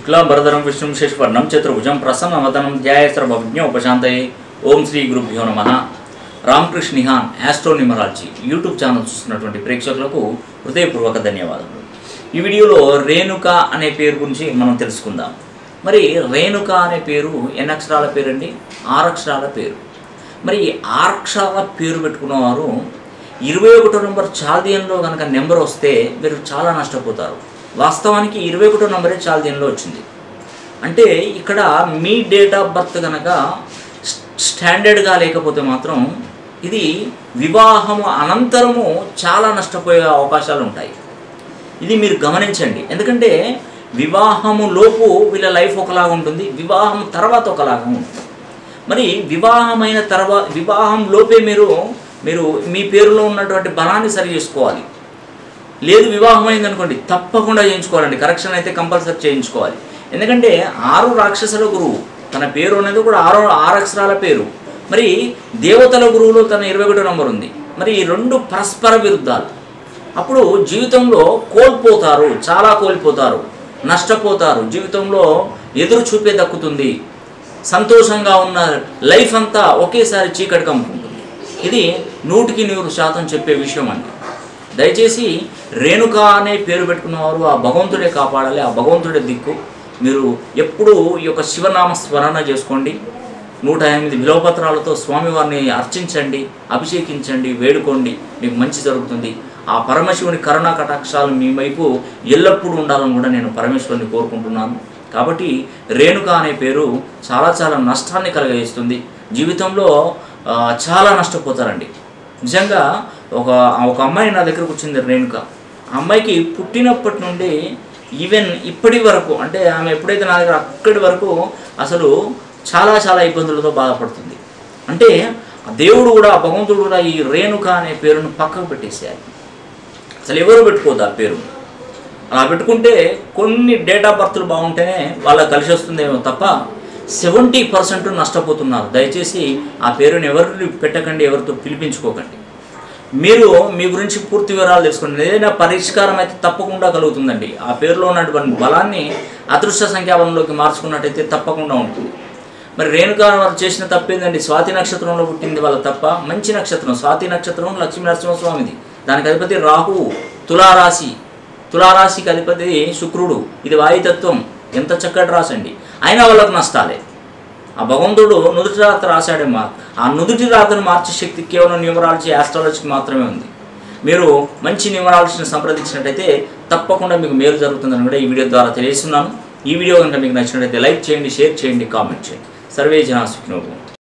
శుక్లాంబరధరం విష్ణుం శశివర్ణం చతుర్భుజం ప్రసన్నవదనం ధ్యాయసర్వజ్ఞ ఉపశాంతయే ఓం శ్రీ గురుభ్యో నమ రామకృష్ణ నిహాన్ ఆస్ట్రో న్యూమరాలజీ యూట్యూబ్ ఛానల్ చూస్తున్నటువంటి ప్రేక్షకులకు హృదయపూర్వక ధన్యవాదములు ఈ వీడియోలో రేణుక అనే పేరు గురించి మనం తెలుసుకుందాం మరి రేణుక అనే పేరు ఎన్ని అక్షరాల పేరు అండి ఆరు అక్షరాల పేరు మరి ఈ ఆరు అక్షరాల పేరు పెట్టుకున్నవారు ఇరవై ఒకటో నెంబర్ చాల్దియన్లో కనుక నెంబర్ వస్తే మీరు చాలా నష్టపోతారు వాస్తవానికి ఇరవై ఒకటో నెంబరే చాల్దియన్లో వచ్చింది అంటే ఇక్కడ మీ డేట్ ఆఫ్ బర్త్ కనుక స్టాండర్డ్గా లేకపోతే మాత్రం ఇది వివాహము అనంతరము చాలా నష్టపోయే అవకాశాలు ఉంటాయి ఇది మీరు గమనించండి ఎందుకంటే వివాహము లోపు వీళ్ళ లైఫ్ ఒకలాగా ఉంటుంది వివాహం తర్వాత ఒకలాగా ఉంటుంది మరి వివాహమైన తర్వాత వివాహం లోపే మీరు మీరు మీ పేరులో ఉన్నటువంటి బలాన్ని సరి చేసుకోవాలి లేదు వివాహం అయింది అనుకోండి తప్పకుండా చేయించుకోవాలండి కరెక్షన్ అయితే కంపల్సరీ చేయించుకోవాలి ఎందుకంటే ఆరు రాక్షసుల గురువు తన పేరు అనేది కూడా ఆరు ఆరు అక్షరాల పేరు మరి దేవతల గురువులో తన ఇరవై ఒకటో నంబర్ ఉంది మరి ఈ రెండు పరస్పర విరుద్ధాలు అప్పుడు జీవితంలో కోల్పోతారు చాలా కోల్పోతారు నష్టపోతారు జీవితంలో ఎదురు చూపే దక్కుతుంది సంతోషంగా ఉన్న లైఫ్ అంతా ఒకేసారి చీకటి కమ్ముకుంటుంది ఇది నూటికి నూరు శాతం చెప్పే విషయం అండి దయచేసి రేణుక అనే పేరు పెట్టుకున్నవారు ఆ భగవంతుడే కాపాడాలి ఆ భగవంతుడే దిక్కు మీరు ఎప్పుడూ ఈ యొక్క శివనామ స్మరణ చేసుకోండి నూట ఎనిమిది బిలోపత్రాలతో స్వామివారిని అర్చించండి అభిషేకించండి వేడుకోండి మీకు మంచి జరుగుతుంది ఆ పరమశివుని కరుణా కటాక్షాలు మీ వైపు ఎల్లప్పుడూ ఉండాలని కూడా నేను పరమేశ్వరుని కోరుకుంటున్నాను కాబట్టి రేణుక అనే పేరు చాలా చాలా నష్టాన్ని కలగజేస్తుంది జీవితంలో ఆ, చాలా నష్టపోతారండి నిజంగా ఒక ఒక అమ్మాయి నా దగ్గరకు వచ్చింది రేణుక ఆ అమ్మాయికి పుట్టినప్పటి నుండి ఈవెన్ ఇప్పటి వరకు అంటే ఆమె ఎప్పుడైతే నా దగ్గర అక్కడి వరకు అసలు చాలా చాలా ఇబ్బందులతో బాధపడుతుంది అంటే ఆ దేవుడు కూడా ఆ భగవంతుడు కూడా ఈ రేణుక అనే పేరును పక్కకు పెట్టేసేయాలి అసలు ఎవరు పెట్టుకోదు ఆ పేరు అలా పెట్టుకుంటే కొన్ని డేట్ ఆఫ్ బర్త్లు బాగుంటేనే వాళ్ళకి కలిసి వస్తుందేమో తప్ప సెవెంటీ పర్సెంట్ నష్టపోతున్నారు దయచేసి ఆ పేరుని ఎవరు పెట్టకండి ఎవరితో పిలిపించుకోకండి మీరు మీ గురించి పూర్తి వివరాలు తెలుసుకోండి ఏదైనా పరిష్కారం అయితే తప్పకుండా కలుగుతుందండి ఆ పేరులో ఉన్నటువంటి బలాన్ని అదృష్ట సంఖ్యాబలంలోకి మార్చుకున్నట్టయితే తప్పకుండా ఉంటుంది మరి రేణుకా వారు చేసిన తప్పేందండి స్వాతి నక్షత్రంలో పుట్టింది వాళ్ళ తప్ప మంచి నక్షత్రం స్వాతి నక్షత్రం లక్ష్మీ నరసింహస్వామిది దానికి అధిపతి రాహువు తులారాశి తులారాశికి అధిపతి శుక్రుడు ఇది వాయుతత్వం ఎంత చక్కటి రాసండి అయినా వాళ్ళకు నష్టాలే ఆ భగవంతుడు నుదుటి రాత రాశాడేమో ఆ నుదుటి రాతను మార్చే శక్తి కేవలం న్యూమరాలజీ ఆస్ట్రాలజీకి మాత్రమే ఉంది మీరు మంచి న్యూమరాలజీని సంప్రదించినట్టయితే తప్పకుండా మీకు మేలు జరుగుతుందని కూడా ఈ వీడియో ద్వారా తెలియజేస్తున్నాను ఈ వీడియో కనుక మీకు నచ్చినట్టయితే లైక్ చేయండి షేర్ చేయండి కామెంట్ చేయండి సర్వే జనా సుఖినోభవంతు